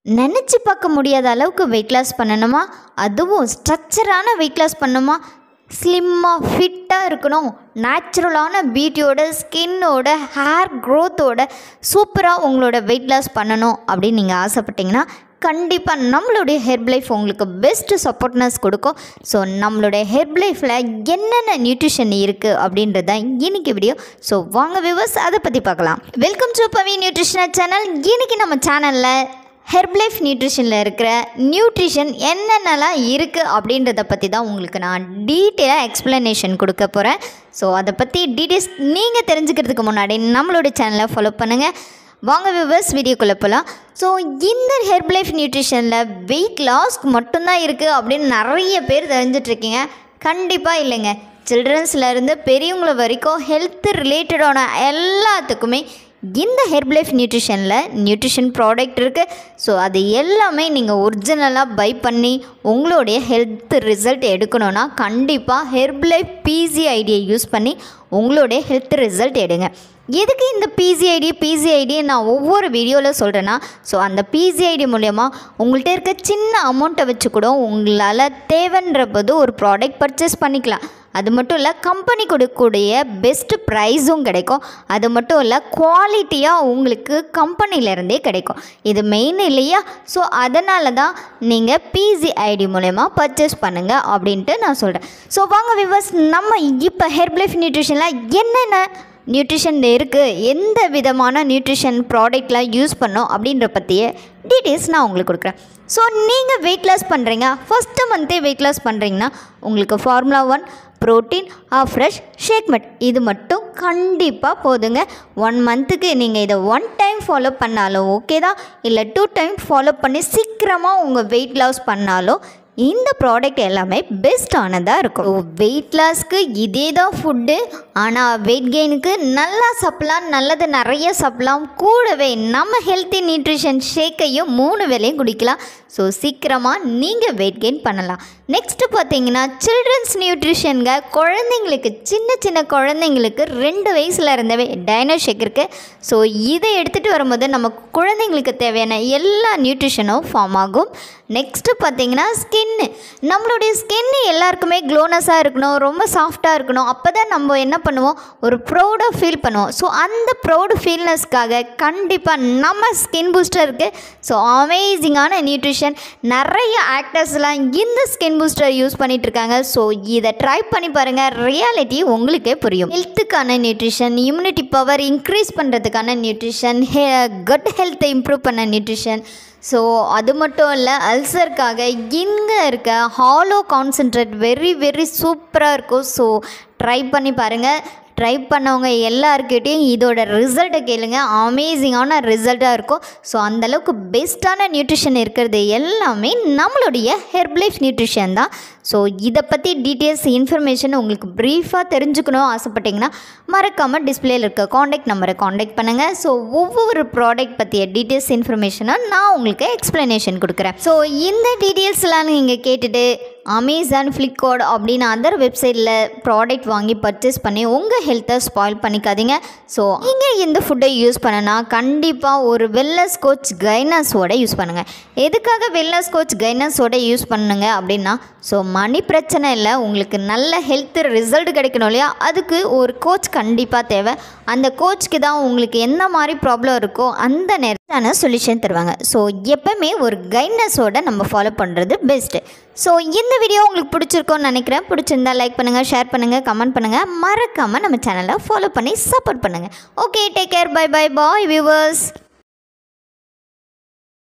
நினச்சி பார்க்க முடியாத அளவுக்கு வெயிட் லாஸ் பண்ணணுமா அதுவும் ஸ்ட்ரக்சரான வெயிட் லாஸ் பண்ணணுமா ஸ்லிம்மாக ஃபிட்டாக இருக்கணும் நேச்சுரலான பியூட்டியோட ஸ்கின்னோட ஹேர் க்ரோத்தோட சூப்பராக உங்களோட வெயிட் லாஸ் பண்ணணும் அப்படின்னு நீங்கள் ஆசைப்பட்டீங்கன்னா கண்டிப்பாக நம்மளுடைய ஹெர்ப் லைஃப் உங்களுக்கு பெஸ்ட்டு சப்போர்ட்னஸ் கொடுக்கும் ஸோ நம்மளுடைய ஹெர்ப் லைஃப்பில் என்னென்ன நியூட்ரிஷன் இருக்குது அப்படின்றது தான் இன்னைக்கு வீடியோ ஸோ வாங்க விவர்ஸ் அதை பற்றி பார்க்கலாம் welcome to Pavi nutritional channel இன்னைக்கு நம்ம சேனலில் ஹெர்ப்லைஃப் நியூட்ரிஷனில் இருக்கிற நியூட்ரிஷன் என்னென்னலாம் இருக்குது அப்படின்றத பற்றி தான் உங்களுக்கு நான் டீட்டெயிலாக எக்ஸ்ப்ளனேஷன் கொடுக்க போகிறேன் ஸோ அதை பற்றி டீட்டெயில்ஸ் நீங்கள் தெரிஞ்சுக்கிறதுக்கு முன்னாடி நம்மளோட சேனலை ஃபாலோ பண்ணுங்கள் வாங்க விவர்ஸ் வீடியோக்குள்ளே போகலாம் ஸோ இந்த ஹெர்ப்லைஃப் நியூட்ரிஷனில் வெயிட் லாஸ்க்கு மட்டும்தான் இருக்குது அப்படின்னு நிறைய பேர் தெரிஞ்சிட்ருக்கீங்க கண்டிப்பாக இல்லைங்க சில்ட்ரன்ஸ்லேருந்து பெரியவங்கள வரைக்கும் ஹெல்த் ரிலேட்டடான எல்லாத்துக்குமே இந்த ஹெர்ப்லைஃப் நியூட்ரிஷனில் நியூட்ரிஷன் ப்ராடக்ட் இருக்குது ஸோ அது எல்லாமே நீங்கள் ஒரிஜினலாக பை பண்ணி உங்களுடைய ஹெல்த் ரிசல்ட் எடுக்கணும்னா கண்டிப்பாக ஹெர்ப்லைஃப் பிசி ஐடியை யூஸ் பண்ணி உங்களுடைய ஹெல்த் ரிசல்ட் எடுங்க எதுக்கு இந்த பிசிஐடி பிசிஐடியை நான் ஒவ்வொரு வீடியோவில் சொல்கிறேன்னா ஸோ அந்த பிசிஐடி மூலயமா உங்கள்கிட்ட இருக்க சின்ன அமௌண்ட்டை வச்சு கூட உங்களால் தேவைன்ற போது ஒரு ப்ராடக்ட் பர்ச்சேஸ் பண்ணிக்கலாம் அது மட்டும் இல்லை கம்பெனி கொடுக்கக்கூடிய பெஸ்ட் ப்ரைஸும் கிடைக்கும் அது மட்டும் இல்லை குவாலிட்டியாக உங்களுக்கு கம்பெனிலேருந்தே கிடைக்கும் இது மெயின் இல்லையா ஸோ அதனால தான் நீங்கள் பிசி ஐடி மூலயமா பர்ச்சேஸ் பண்ணுங்கள் அப்படின்ட்டு நான் சொல்கிறேன் ஸோ வாங்க விவர்ஸ் நம்ம இப்போ ஹெர்ப்லைஃப் நியூட்ரிஷனில் என்னென்ன நியூட்ரிஷன் இருக்குது எந்த விதமான நியூட்ரிஷன் ப்ராடக்ட்லாம் யூஸ் பண்ணோம் அப்படின்ற பற்றிய டீட்டெயில்ஸ் நான் உங்களுக்கு கொடுக்குறேன் ஸோ நீங்கள் வெயிட் லாஸ் பண்ணுறீங்க ஃபஸ்ட்டு மந்த்தே வெயிட் லாஸ் பண்ணுறீங்கன்னா உங்களுக்கு ஃபார்முலா ஒன் ப்ரோட்டீன் ஃப்ரெஷ் ஷேக்மெட் இது மட்டும் கண்டிப்பாக போதுங்க ஒன் மந்த்துக்கு நீங்கள் இதை ஒன் டைம் ஃபாலோ பண்ணாலும் ஓகே தான் இல்லை டூ டைம் ஃபாலோ பண்ணி சீக்கிரமாக உங்கள் வெயிட் லாஸ் பண்ணாலும் இந்த ப்ராடக்ட் எல்லாமே பெஸ்ட்டானதாக இருக்கும் வெயிட் லாஸ்க்கு இதே தான் ஃபுட்டு ஆனால் வெயிட் கெயினுக்கு நல்லா சாப்பிட்லாம் நல்லது நிறைய சாப்பிட்லாம் கூடவே நம்ம ஹெல்த்தி நியூட்ரிஷன் ஷேக்கையும் மூணு வேலையும் குடிக்கலாம் ஸோ சீக்கிரமாக நீங்கள் வெயிட் கெயின் பண்ணலாம் நெக்ஸ்ட்டு பார்த்தீங்கன்னா சில்ட்ரன்ஸ் நியூட்ரிஷனுங்க குழந்தைங்களுக்கு சின்ன சின்ன குழந்தைங்களுக்கு ரெண்டு வயசில் இருந்தவே டைனோ ஷேக் இருக்குது ஸோ இதை எடுத்துகிட்டு வரும்போது நம்ம குழந்தைங்களுக்கு தேவையான எல்லா நியூட்ரிஷனும் ஃபார்ம் ஆகும் நெக்ஸ்ட்டு பார்த்தீங்கன்னா ஸ்கின்னு நம்மளுடைய ஸ்கின்னு எல்லாருக்குமே க்ளோனஸாக இருக்கணும் ரொம்ப சாஃப்டாக இருக்கணும் அப்போ தான் நம்ம என்ன பண்ணுவோம் ஒரு ப்ரௌடாக ஃபீல் பண்ணுவோம் ஸோ அந்த ப்ரௌடு ஃபீல்னஸ்க்காக கண்டிப்பாக நம்ம ஸ்கின் பூஸ்டருக்கு ஸோ அமேசிங்கான நியூட்ரிஷன் நிறைய ஆக்டர்ஸ்லாம் இந்த ஸ்கின் பூஸ்டர் யூஸ் பண்ணிட்டு இருக்காங்க ஸோ இதை ட்ரை பண்ணி பாருங்கள் ரியாலிட்டி உங்களுக்கே புரியும் ஹெல்த்துக்கான நியூட்ரிஷன் இம்யூனிட்டி பவர் இன்க்ரீஸ் பண்ணுறதுக்கான நியூட்ரிஷன் ஹே கட் ஹெல்த்தை இம்ப்ரூவ் பண்ண நியூட்ரிஷன் ஸோ அது மட்டும் இல்லை அல்சருக்காக இங்கே இருக்க ஹாலோ கான்சன்ட்ரேட் வெரி வெரி சூப்பராக இருக்கும் ஸோ ட்ரை பண்ணி பாருங்கள் ட்ரை பண்ணவங்க எல்லாருக்கிட்டேயும் இதோட ரிசல்ட்டை கேளுங்க அமேசிங்கான ரிசல்ட்டாக இருக்கும் ஸோ அந்தளவுக்கு பெஸ்ட்டான நியூட்ரிஷன் இருக்கிறது எல்லாமே நம்மளுடைய ஹெர்ப்லைஃப் நியூட்ரிஷன் தான் ஸோ இதை பற்றி டீட்டெயில்ஸ் இன்ஃபர்மேஷன் உங்களுக்கு ப்ரீஃபாக தெரிஞ்சுக்கணும் ஆசைப்பட்டீங்கன்னா மறக்காமல் டிஸ்பிளேயில் இருக்க காண்டாக்ட் நம்பரை காண்டாக்ட் பண்ணுங்கள் ஸோ ஒவ்வொரு ப்ராடக்ட் பற்றிய டீட்டெயில்ஸ் இன்ஃபர்மேஷனாக நான் உங்களுக்கு எக்ஸ்ப்ளனேஷன் கொடுக்குறேன் ஸோ இந்த டீட்டெயில்ஸ்லாம் நீங்கள் கேட்டுட்டு அமேசான் ஃப்ளிப்கார்ட் அப்படின்னு அதர் வெப்சைட்டில் ப்ராடக்ட் வாங்கி பர்ச்சேஸ் பண்ணி உங்கள் ஹெல்த்தை ஸ்பாயில் பண்ணிக்காதீங்க ஸோ நீங்கள் இந்த ஃபுட்டை யூஸ் பண்ணனா கண்டிப்பாக ஒரு வெல்னஸ் கோச் கைனஸோட யூஸ் பண்ணுங்கள் எதுக்காக வெல்னஸ் கோச் கைனஸோட யூஸ் பண்ணுங்க அப்படின்னா ஸோ மணி பிரச்சனை இல்லை உங்களுக்கு நல்ல ஹெல்த் ரிசல்ட் கிடைக்கணும் இல்லையா அதுக்கு ஒரு கோச் கண்டிப்பாக தேவை அந்த கோச்சுக்கு தான் உங்களுக்கு என்ன மாதிரி ப்ராப்ளம் இருக்கோ அந்த நேரத்தான சொல்யூஷன் தருவாங்க ஸோ எப்பவுமே ஒரு கைட்னஸோட நம்ம ஃபாலோ பண்ணுறது பெஸ்ட்டு ஸோ இந்த வீடியோ உங்களுக்கு பிடிச்சிருக்கோன்னு நினைக்கிறேன் பிடிச்சிருந்தா லைக் பண்ணுங்கள் ஷேர் பண்ணுங்கள் கமெண்ட் பண்ணுங்கள் மறக்காமல் நம்ம சேனலை ஃபாலோ பண்ணி சப்போர்ட் பண்ணுங்கள் okay take care bye bye bye viewers